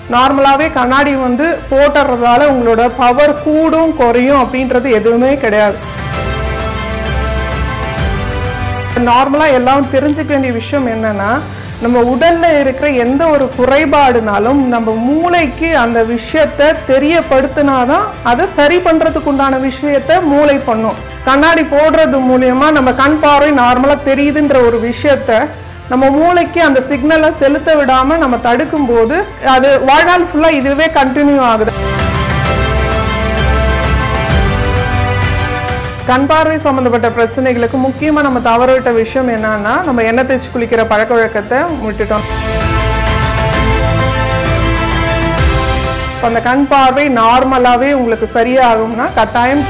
நார்மலாகவே கண்ணாடி வந்து போட்டுறதால உங்களோட பவர் கூடும் குறையும் அப்படின்றது எதுவுமே கிடையாது நார்மலாக எல்லாம் தெரிஞ்சுக்க வேண்டிய விஷயம் என்னன்னா நம்ம உடல்ல இருக்கிற எந்த ஒரு குறைபாடுனாலும் நம்ம மூளைக்கு அந்த விஷயத்த தெரியப்படுத்தினாதான் அதை சரி பண்றதுக்கு உண்டான விஷயத்த மூளை பண்ணும் கண்ணாடி போடுறது மூலியமா நம்ம கண் பார்வை நார்மலா தெரியுதுன்ற ஒரு விஷயத்த நம்ம மூளைக்கு அந்த சிக்னலை செலுத்த விடாம நம்ம தடுக்கும் போது அது வாழ்நாள் ஃபுல்லா இதுவே கண்டினியூ ஆகுது கண் பார்வை சம்மந்தப்பட்ட பிரச்சனைகளுக்கு முக்கியமாக நம்ம தவறவிட்ட விஷயம் என்னன்னா நம்ம எண்ணெய் தேய்ச்சி குளிக்கிற பழக்க வழக்கத்தை விட்டுட்டோம் இப்ப அந்த கண் பார்வை நார்மலாகவே உங்களுக்கு சரியாகும்னா கட்டாயம்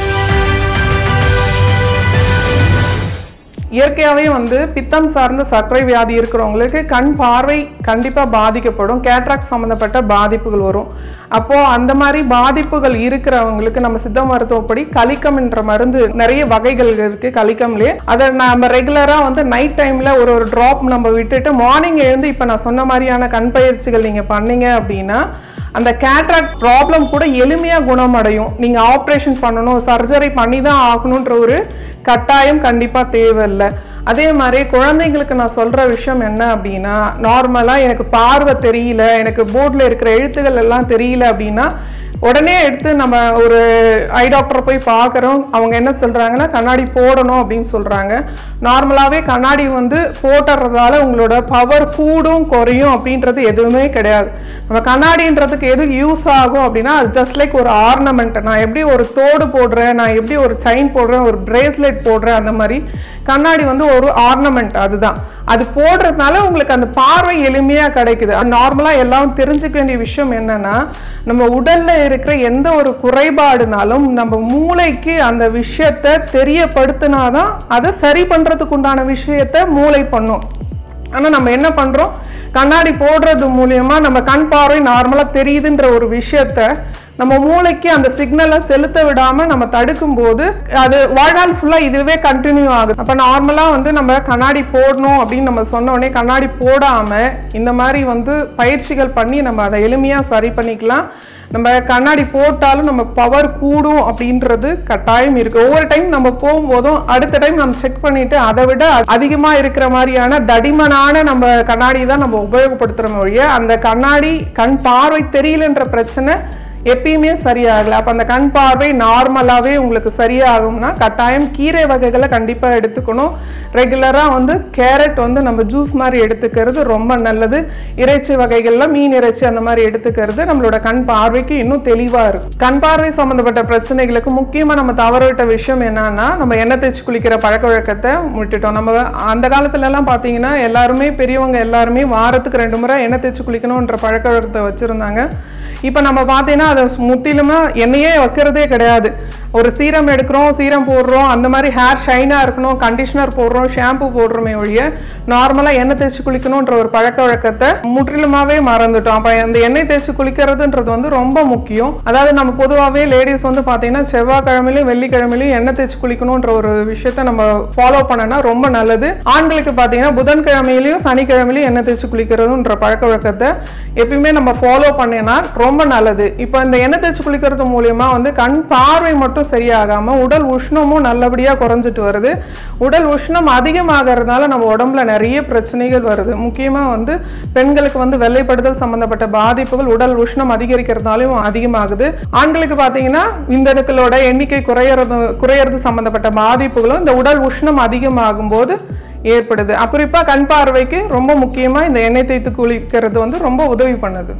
இயற்கையாகவே வந்து பித்தம் சார்ந்த சர்க்கரை வியாதி இருக்கிறவங்களுக்கு கண் பார்வை கண்டிப்பாக பாதிக்கப்படும் கேட்ராக்ட் சம்மந்தப்பட்ட பாதிப்புகள் வரும் அப்போது அந்த மாதிரி பாதிப்புகள் இருக்கிறவங்களுக்கு நம்ம சித்த மருத்துவப்படி கலிக்கம் என்ற மருந்து நிறைய வகைகள் இருக்குது கலிக்கம்லேயே அதை நம்ம ரெகுலராக வந்து நைட் டைமில் ஒரு ஒரு ட்ராப் நம்ம விட்டுட்டு மார்னிங் எழுந்து இப்போ நான் சொன்ன மாதிரியான கண் பயிற்சிகள் நீங்கள் பண்ணீங்க அப்படின்னா அந்த கேட்ராக்ட் ப்ராப்ளம் கூட எளிமையாக குணமடையும் நீங்கள் ஆப்ரேஷன் பண்ணணும் சர்ஜரி பண்ணி தான் ஆகணுன்ற ஒரு கட்டாயம் கண்டிப்பாக தேவையில்லை அதே மாதிரி குழந்தைங்களுக்கு நான் சொல்கிற விஷயம் என்ன அப்படின்னா நார்மலாக எனக்கு பார்வை தெரியல எனக்கு போர்டில் இருக்கிற எழுத்துக்கள் எல்லாம் தெரியல அப்படின்னா உடனே எடுத்து நம்ம ஒரு ஐ டாக்டரை போய் பார்க்குறோம் அவங்க என்ன சொல்கிறாங்கன்னா கண்ணாடி போடணும் அப்படின்னு சொல்கிறாங்க நார்மலாகவே கண்ணாடி வந்து போட்டுறதால உங்களோட பவர் கூடும் குறையும் அப்படின்றது எதுவுமே கிடையாது நம்ம கண்ணாடின்றதுக்கு எது யூஸ் ஆகும் அப்படின்னா அது ஜஸ்ட் லைக் ஒரு ஆர்னமெண்ட் நான் எப்படி ஒரு தோடு போடுறேன் நான் எப்படி ஒரு செயின் போடுறேன் ஒரு பிரேஸ்லெட் போடுறேன் அந்த மாதிரி கண்ணாடி வந்து ஒரு ஆர்னமெண்ட் அதுதான் அது போடுறதுனால உங்களுக்கு அந்த பார்வை எளிமையாக கிடைக்குது நார்மலாக எல்லாம் தெரிஞ்சுக்க வேண்டிய விஷயம் என்னன்னா நம்ம உடல்ல இருக்கிற எந்த ஒரு குறைபாடுனாலும் நம்ம மூளைக்கு அந்த விஷயத்த தெரியப்படுத்தினாதான் அதை சரி பண்றதுக்கு உண்டான விஷயத்த மூளை பண்ணும் ஆனால் நம்ம என்ன பண்ணுறோம் கண்ணாடி போடுறது மூலியமா நம்ம கண் பார்வை நார்மலாக தெரியுதுன்ற ஒரு விஷயத்த நம்ம மூளைக்கு அந்த சிக்னலை செலுத்த விடாம நம்ம தடுக்கும் போது அது வாழ்நாள் ஃபுல்லா இதுவே கண்டினியூ ஆகுது அப்ப நார்மலா வந்து நம்ம கண்ணாடி போடணும் அப்படின்னு நம்ம சொன்ன உடனே கண்ணாடி போடாம இந்த மாதிரி வந்து பயிற்சிகள் பண்ணி நம்ம அதை எளிமையா சரி பண்ணிக்கலாம் நம்ம கண்ணாடி போட்டாலும் நம்ம பவர் கூடும் அப்படின்றது கட்டாயம் இருக்கு ஒவ்வொரு டைம் நம்ம போகும்போதும் அடுத்த டைம் நம்ம செக் பண்ணிட்டு அதை விட அதிகமா இருக்கிற மாதிரியான தடிமனான நம்ம கண்ணாடி தான் நம்ம உபயோகப்படுத்துறோம் ஒழிய அந்த கண்ணாடி கண் பார்வை தெரியலன்ற பிரச்சனை எப்பயுமே சரியாகல அப்ப அந்த கண் பார்வை நார்மலாவே உங்களுக்கு சரியாகும்னா கட்டாயம் கீரை வகைகளை கண்டிப்பா எடுத்துக்கணும் ரெகுலரா வந்து கேரட் வந்து நம்ம ஜூஸ் மாதிரி எடுத்துக்கிறது ரொம்ப நல்லது இறைச்சி வகைகள்ல மீன் இறைச்சி அந்த மாதிரி எடுத்துக்கிறது நம்மளோட கண் பார்வைக்கு இன்னும் தெளிவா இருக்கும் கண் பார்வை சம்பந்தப்பட்ட பிரச்சனைகளுக்கு முக்கியமா நம்ம தவறவிட்ட விஷயம் என்னன்னா நம்ம எண்ணெய் தேய்ச்சி குளிக்கிற பழக்க வழக்கத்தை விட்டுட்டோம் நம்ம அந்த காலத்துல எல்லாம் பாத்தீங்கன்னா எல்லாருமே பெரியவங்க எல்லாருமே வாரத்துக்கு ரெண்டு முறை எண்ணெய் தேய்ச்சி குளிக்கணும்ன்ற பழக்க வழக்கத்தை வச்சிருந்தாங்க இப்போ நம்ம பார்த்தீங்கன்னா அதை முற்றிலுமா எண்ணெயே வைக்கிறதே கிடையாது ஒரு சீரம் எடுக்கிறோம் சீரம் போடுறோம் அந்த மாதிரி ஹேர் ஷைனாக இருக்கணும் கண்டிஷனர் போடுறோம் ஷாம்பு போடுறோமே ஒழிய நார்மலாக எண்ணெய் தேய்ச்சி குளிக்கணுன்ற ஒரு பழக்க வழக்கத்தை முற்றிலுமாவே மறந்துட்டோம் அப்போ அந்த எண்ணெய் தேய்ச்சி குளிக்கிறதுன்றது வந்து ரொம்ப முக்கியம் அதாவது நம்ம பொதுவாகவே லேடிஸ் வந்து பார்த்தீங்கன்னா செவ்வாய்க்கிழமையிலும் வெள்ளிக்கிழமையிலும் எண்ணெய் தேய்ச்சி குளிக்கணுன்ற ஒரு விஷயத்த நம்ம ஃபாலோ பண்ணனா ரொம்ப நல்லது ஆண்களுக்கு பார்த்தீங்கன்னா புதன்கிழமையிலையும் சனிக்கிழமையிலையும் எண்ணெய் தேய்ச்சி குளிக்கிறதுன்ற பழக்க வழக்கத்தை எப்பயுமே நம்ம ஃபாலோ பண்ணேன்னா ரொம்ப நல்லது இப்போ இந்த எண்ணெய் தேய்ச்சி குளிக்கிறது மூலியமா வந்து கண் பார்வை மட்டும் சரியாகாம உடல் உஷ்ணமும் நல்லபடியா குறைஞ்சிட்டு வருது உடல் உஷ்ணம் அதிகமாகறதுனால நம்ம உடம்புல நிறைய பிரச்சனைகள் வருது முக்கியமா வந்து பெண்களுக்கு வந்து வெள்ளைப்படுதல் சம்பந்தப்பட்ட பாதிப்புகள் உடல் உஷ்ணம் அதிகரிக்கிறதுனாலையும் அதிகமாகுது ஆண்களுக்கு பார்த்தீங்கன்னா விந்தணுக்களோட எண்ணிக்கை குறையறது குறையறது சம்பந்தப்பட்ட பாதிப்புகளும் இந்த உடல் உஷ்ணம் அதிகமாகும் போது ஏற்படுது குறிப்பா கண் பார்வைக்கு ரொம்ப முக்கியமா இந்த எண்ணெய் தேய்த்து குளிக்கிறது வந்து ரொம்ப உதவி பண்ணுது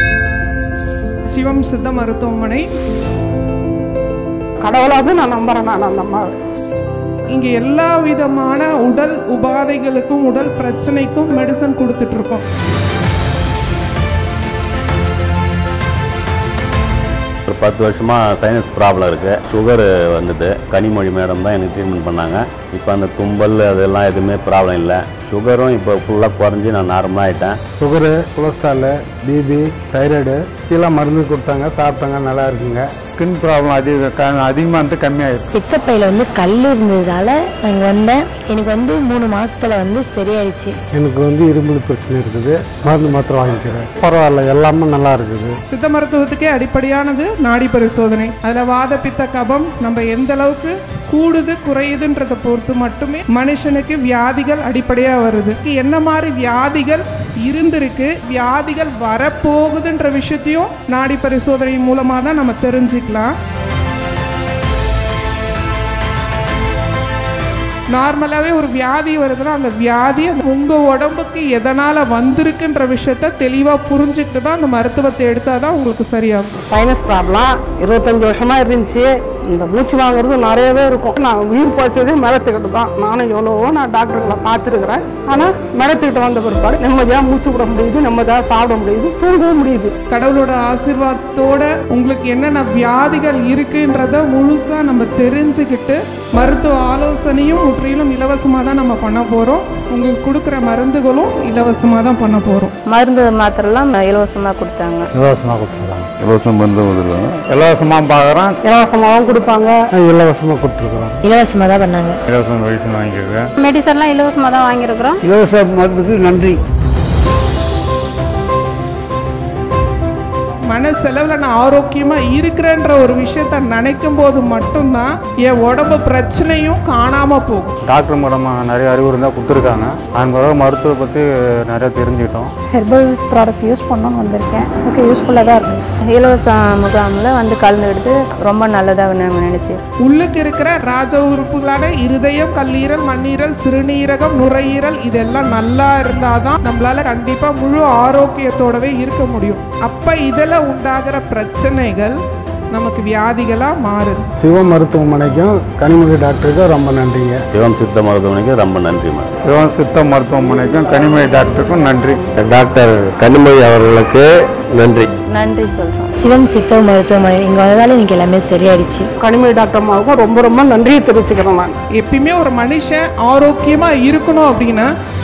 சிவம் சித்த மருத்துவமனை கடவுளாவது நான் நம்புறேன் நான் அந்த அம்மாவை இங்க எல்லா விதமான உடல் உபாதைகளுக்கும் உடல் பிரச்சனைக்கும் மெடிசன் கொடுத்துட்டு இருக்கோம் ஒரு பத்து வருஷமாக சைனஸ் ப்ராப்ளம் இருக்குது சுகர் வந்தது கனிமொழி மேடம் தான் எனக்கு ட்ரீட்மெண்ட் பண்ணாங்க இப்போ அந்த தும்பல் அதெல்லாம் எதுவுமே ப்ராப்ளம் இல்லை சுகரும் இப்போ ஃபுல்லாக குறைஞ்சி நான் நார்மலாக ஆகிட்டேன் சுகரு கொலஸ்ட்ராலு பிபி தைராய்டு கீழே மருந்து கொடுத்தாங்க சாப்பிட்டாங்க நல்லா இருக்குங்க ஸ்கின் ப்ராப்ளம் அதிக அதிகமாக வந்து கம்மியாயிருக்கு பித்தப்பையில் வந்து கல் இருந்ததால நான் இங்கே வந்தேன் எனக்கு வந்து மூணு மாசத்துல வந்து சரியாயிடுச்சு எனக்கு வந்து இருமல் பிரச்சனை இருக்குது மருந்து மாத்திரை வாங்கிக்கிறேன் பரவாயில்ல எல்லாமே நல்லா இருக்குது சித்த மருத்துவத்துக்கே அடிப்படையானது நாடி பரிசோதனை அதில் வாத பித்த கபம் நம்ம எந்த அளவுக்கு கூடுது குறையுதுன்றதை பொறுத்து மட்டுமே மனுஷனுக்கு வியாதிகள் அடிப்படையாக வருது என்ன மாதிரி வியாதிகள் இருந்திருக்கு வியாதிகள் வரப்போகுதுன்ற விஷயத்தையும் நாடி பரிசோதனை மூலமாக தான் நம்ம தெரிஞ்சுக்கலாம் நார்மலாகவே ஒரு வியாதி வருதுன்னா அந்த வியாதி உங்கள் உடம்புக்கு எதனால் வந்திருக்குன்ற விஷயத்த தெளிவாக புரிஞ்சுக்கிட்டு தான் அந்த மருத்துவத்தை எடுத்தால் தான் உங்களுக்கு சரியாகும் சைனஸ் ப்ராப்ளம் இருபத்தஞ்சி வருஷமா இருந்துச்சு இந்த மூச்சு வாங்குறது நிறையவே இருக்கும் நான் உயிர் போச்சதே மரத்துக்கிட்டு தான் நானும் எவ்வளவோ நான் டாக்டர்களை பார்த்துருக்குறேன் ஆனால் மரத்துக்கிட்ட வந்த பிற்பாடு நிம்மதியாக மூச்சு விட முடியுது நிம்மதியாக சாப்பிட முடியுது தூங்கவும் முடியுது கடவுளோட ஆசீர்வாதத்தோட உங்களுக்கு என்னென்ன வியாதிகள் இருக்குன்றத முழுசாக நம்ம தெரிஞ்சுக்கிட்டு மருத்துவ ஆலோசனையும் முற்றிலும் இலவசமாக தான் நம்ம பண்ண போகிறோம் உங்களுக்கு கொடுக்குற மருந்துகளும் இலவசமாக தான் பண்ண போகிறோம் மருந்து மாத்திரைலாம் இலவசமாக கொடுத்தாங்க இலவசமாக கொடுத்துருக்காங்க இலவசம் மருந்து கொடுத்துருக்காங்க இலவசமாக பார்க்குறோம் இலவசமாகவும் கொடுப்பாங்க இலவசமாக கொடுத்துருக்குறோம் இலவசமாக தான் பண்ணாங்க இலவசம் மெடிசன் வாங்கிக்கிறேன் மெடிசன்லாம் இலவசமாக தான் வாங்கியிருக்கிறோம் இலவச மருந்துக்கு நன்றி மனசெலவில் நான் ஆரோக்கியமாக இருக்கிறேன்ற ஒரு விஷயத்த நினைக்கும் போது மட்டும்தான் என் உடம்பு பிரச்சனையும் காணாமல் போகும் டாக்டர் மூலம் நிறைய அறிவுரை இருந்தால் கொடுத்துருக்காங்க அதன் பிறகு மருத்துவ பற்றி நிறைய தெரிஞ்சுக்கிட்டோம் ஹெர்பல் ப்ராடக்ட் யூஸ் பண்ணணும்னு வந்திருக்கேன் ஓகே யூஸ்ஃபுல்லாக தான் இருக்குது இலவச முகாமில் வந்து கலந்துக்கிட்டு ரொம்ப நல்லதாக நாங்கள் நினச்சி உள்ளுக்கு இருக்கிற ராஜ உறுப்புகளான இருதயம் கல்லீரல் மண்ணீரல் சிறுநீரகம் நுரையீரல் இதெல்லாம் நல்லா இருந்தாதான் நம்மளால கண்டிப்பா முழு ஆரோக்கியத்தோடவே இருக்க முடியும் அப்ப இதுல உண்டாகிற பிரச்சனைகள் நமக்கு வியாதிகளா மாறுது சிவ மருத்துவமனைக்கும் கனிமொழி டாக்டருக்கும் ரொம்ப நன்றிங்க சிவம் சித்த மருத்துவமனைக்கு ரொம்ப நன்றி மேடம் சிவம் சித்த மருத்துவமனைக்கும் கனிமொழி டாக்டருக்கும் நன்றி டாக்டர் கனிமொழி அவர்களுக்கு நன்றி நன்றி சொல்கிறோம் சிவம் சித்த மருத்துவமனை இங்கே வந்ததால எனக்கு எல்லாமே சரியாயிடுச்சு கனிமொழி டாக்டர் அம்மாவுக்கும் ரொம்ப ரொம்ப நன்றியை தெரிவிச்சுக்கிறேன் நான் எப்பயுமே ஒரு மனுஷன் ஆரோக்கியமா இருக்கணும் அப்படின்னா